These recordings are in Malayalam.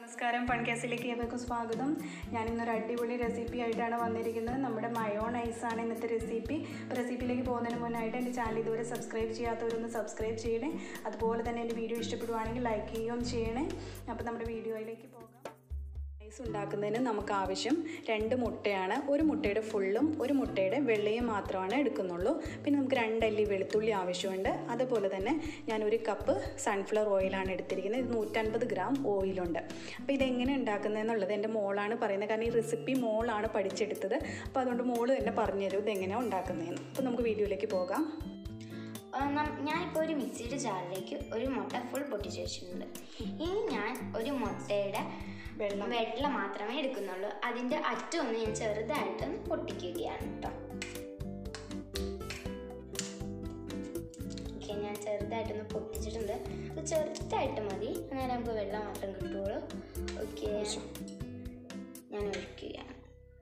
നമസ്കാരം പൺകാസിലേക്ക് ഏവർക്കും സ്വാഗതം ഞാൻ ഇന്നൊരു അടിപൊളി റെസിപ്പി ആയിട്ടാണ് വന്നിരിക്കുന്നത് നമ്മുടെ മയോണൈസ് ആണ് ഇന്നത്തെ റെസിപ്പി അപ്പോൾ റെസിപ്പിയിലേക്ക് പോകുന്നതിന് മുന്നായിട്ട് എൻ്റെ ചാനൽ ഇതുവരെ സബ്സ്ക്രൈബ് ചെയ്യാത്തവരൊന്ന് സബ്സ്ക്രൈബ് ചെയ്യണേ അതുപോലെ തന്നെ എൻ്റെ വീഡിയോ ഇഷ്ടപ്പെടുവാണെങ്കിൽ ലൈക്ക് ചെയ്യുകയും ചെയ്യണേ അപ്പോൾ നമ്മുടെ വീഡിയോയിലേക്ക് പോകാം റൈസ് ഉണ്ടാക്കുന്നതിന് നമുക്ക് ആവശ്യം രണ്ട് മുട്ടയാണ് ഒരു മുട്ടയുടെ ഫുള്ളും ഒരു മുട്ടയുടെ വെള്ളയും മാത്രമാണ് എടുക്കുന്നുള്ളൂ പിന്നെ നമുക്ക് രണ്ടല്ലി വെളുത്തുള്ളി ആവശ്യമുണ്ട് അതുപോലെ തന്നെ ഞാൻ ഒരു കപ്പ് സൺഫ്ലവർ ഓയിലാണ് എടുത്തിരിക്കുന്നത് ഇത് നൂറ്റൻപത് ഗ്രാം ഓയിലുണ്ട് അപ്പോൾ ഇതെങ്ങനെ ഉണ്ടാക്കുന്നതെന്നുള്ളത് എൻ്റെ മോളാണ് പറയുന്നത് കാരണം ഈ റെസിപ്പി മോളാണ് പഠിച്ചെടുത്തത് അപ്പോൾ അതുകൊണ്ട് മോള് തന്നെ പറഞ്ഞുതരും ഇതെങ്ങനെയാണ് ഉണ്ടാക്കുന്നതെന്ന് അപ്പോൾ നമുക്ക് വീഡിയോയിലേക്ക് പോകാം ആ, നം- ഞാനിപ്പോൾ ഒരു മിക്സിയുടെ ജാറിലേക്ക് ഒരു മുട്ട ഫുൾ പൊട്ടിച്ച് വെച്ചിട്ടുണ്ട് ഇനി ഞാൻ ഒരു മുട്ടയുടെ വെള്ളം വെള്ളം മാത്രമേ എടുക്കുന്നുള്ളൂ അതിൻ്റെ അറ്റം ഒന്ന് ഞാൻ ചെറുതായിട്ടൊന്ന് പൊട്ടിക്കുകയാണ് കേട്ടോ ഓക്കെ ഞാൻ ചെറുതായിട്ടൊന്ന് പൊട്ടിച്ചിട്ടുണ്ട് അത് ചെറുതായിട്ട് മതി അന്നേരം നമുക്ക് വെള്ളം മാത്രം കിട്ടുള്ളൂ ഓക്കെ ഞാൻ ഒഴിക്കുകയാണ്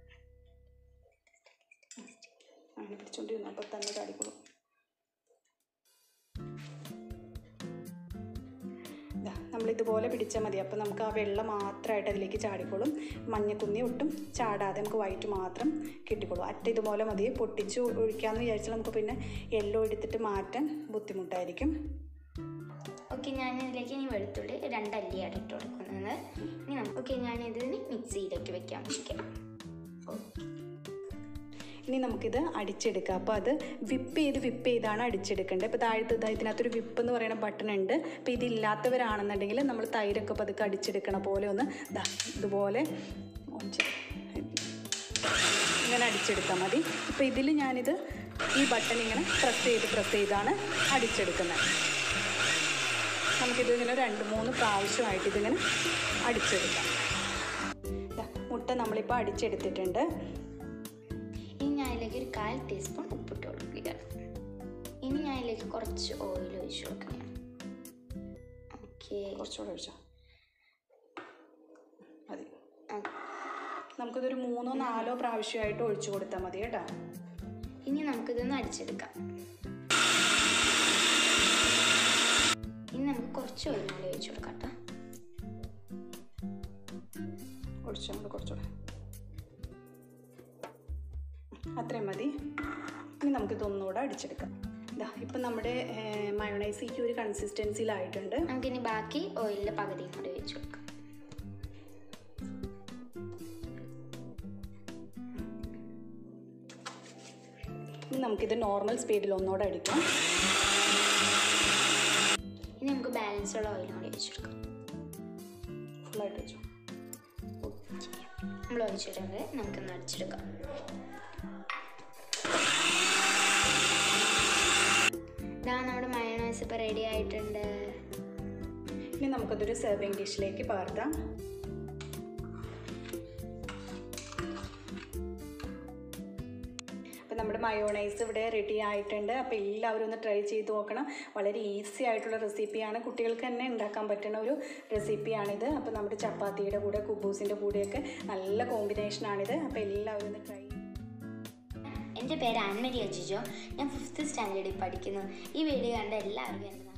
അങ്ങനെ പിടിച്ചോണ്ടിരുന്നു അപ്പോൾ തന്നെ തടിക്കുള്ളൂ ദാ, നമ്മളിതുപോലെ പിടിച്ചാൽ മതി അപ്പോൾ നമുക്ക് ആ വെള്ളം മാത്രമായിട്ട് അതിലേക്ക് ചാടിക്കോളും മഞ്ഞക്കുന്നി ഒട്ടും ചാടാതെ നമുക്ക് വൈറ്റ് മാത്രം കിട്ടിക്കോളും അറ്റ ഇതുപോലെ മതി പൊട്ടിച്ച് ഒഴിക്കാമെന്ന് വിചാരിച്ചാൽ നമുക്ക് പിന്നെ യെല്ലോ എടുത്തിട്ട് മാറ്റാൻ ബുദ്ധിമുട്ടായിരിക്കും ഓക്കെ ഞാൻ ഇതിലേക്ക് ഇനി വെളുത്തുള്ളി രണ്ടല്ലിയാണ് ഇട്ട് കൊടുക്കുന്നത് ഇനി നമുക്ക് ഓക്കെ ഞാൻ ഇതിന് മിക്സിയിലേക്ക് വെക്കാൻ വെക്കാം ഇനി നമുക്കിത് അടിച്ചെടുക്കാം അപ്പോൾ അത് വിപ്പ് ചെയ്ത് വിപ്പ് ചെയ്താണ് അടിച്ചെടുക്കേണ്ടത് ഇപ്പോൾ താഴത്ത് ഇതാ ഇതിനകത്തൊരു വിപ്പ് എന്ന് പറയുന്ന ബട്ടൺ ഉണ്ട് അപ്പോൾ ഇതില്ലാത്തവരാണെന്നുണ്ടെങ്കിൽ നമ്മൾ തൈരൊക്കെ പതുക്കെ അടിച്ചെടുക്കണ പോലെ ഒന്ന് ദാ ഇതുപോലെ on ചെയ്ത് ഇങ്ങനെ അടിച്ചെടുത്താൽ മതി അപ്പോൾ ഇതിൽ ഞാനിത് ഈ ബട്ടൺ ഇങ്ങനെ പ്രസ് ചെയ്ത് പ്രസ് ചെയ്താണ് അടിച്ചെടുക്കുന്നത് നമുക്കിത് ഇങ്ങനെ രണ്ട് മൂന്ന് പ്രാവശ്യമായിട്ട് ഇതിങ്ങനെ അടിച്ചെടുക്കാം ദാ, മുട്ട നമ്മളിപ്പോൾ അടിച്ചെടുത്തിട്ടുണ്ട് ഇനി ഞാൻ ഇതിലേക്ക് ഒരു കാൽ ടീസ്പൂൺ ഉപ്പിട്ട് കൊടുക്കുക ഇനി ഞാൻ ഇതിലേക്ക് കുറച്ച് ഓയിൽ ഒഴിച്ചു കൊടുക്കണം ഓക്കെ കുറച്ചുകൂടെ ഒഴിച്ചോ മതി നമുക്കിതൊരു മൂന്നോ നാലോ പ്രാവശ്യമായിട്ട് ഒഴിച്ചു കൊടുത്താൽ മതി കേട്ടോ ഇനി നമുക്കിതൊന്ന് അടിച്ചെടുക്കാം ഇനി നമുക്ക് കുറച്ച് ഓയിൽ കൂടി ഒഴിച്ചു കൊടുക്കാം കേട്ടോ ഒഴിച്ചോ നമ്മൾ കുറച്ചുകൂടെ അത്രയും മതി ഇനി നമുക്കിത് ഒന്നുകൂടെ അടിച്ചെടുക്കാം ഇതാ ഇപ്പം നമ്മുടെ മയോണൈസ് ഈ ഒരു കൺസിസ്റ്റൻസിയിലായിട്ടുണ്ട് നമുക്കിനി ബാക്കി ഓയിലിൻ്റെ പകുതിയും കൂടി ഒഴിച്ചു കൊടുക്കാം ഇനി നമുക്കിത് നോർമൽ സ്പീഡിൽ ഒന്നുകൂടെ അടിക്കാം ഇനി നമുക്ക് ബാലൻസ് ഉള്ള ഓയിലും കൂടി ഒഴിച്ചു കൊടുക്കാം ഫുള്ളായിട്ട് വെച്ചോ നമ്മൾ ഒഴിച്ചിട്ടുണ്ട് നമുക്കൊന്ന് അടിച്ചെടുക്കാം ഇതാ നമ്മുടെ മയോണൈസ് ഇപ്പോൾ റെഡി ആയിട്ടുണ്ട് ഇനി നമുക്കതൊരു സെർവിങ് ഡിഷിലേക്ക് പകർത്താം അപ്പം നമ്മുടെ മയോണൈസ് ഇവിടെ റെഡി ആയിട്ടുണ്ട് അപ്പോൾ എല്ലാവരും ഒന്ന് ട്രൈ ചെയ്ത് നോക്കണം വളരെ ഈസി ആയിട്ടുള്ള റെസിപ്പിയാണ് കുട്ടികൾക്ക് തന്നെ ഉണ്ടാക്കാൻ പറ്റുന്ന ഒരു റെസിപ്പിയാണിത് അപ്പോൾ നമ്മുടെ ചപ്പാത്തിയുടെ കൂടെ കുബൂസിൻ്റെ കൂടെയൊക്കെ നല്ല കോമ്പിനേഷനാണിത് അപ്പോൾ എല്ലാവരും ഒന്ന് ട്രൈ എൻ്റെ പേര് ആൻമരി അജിജോ ഞാൻ ഫിഫ്ത്ത് സ്റ്റാൻഡേർഡിൽ പഠിക്കുന്നു ഈ വീഡിയോ കണ്ട എല്ലാവർക്കും എൻ്റെ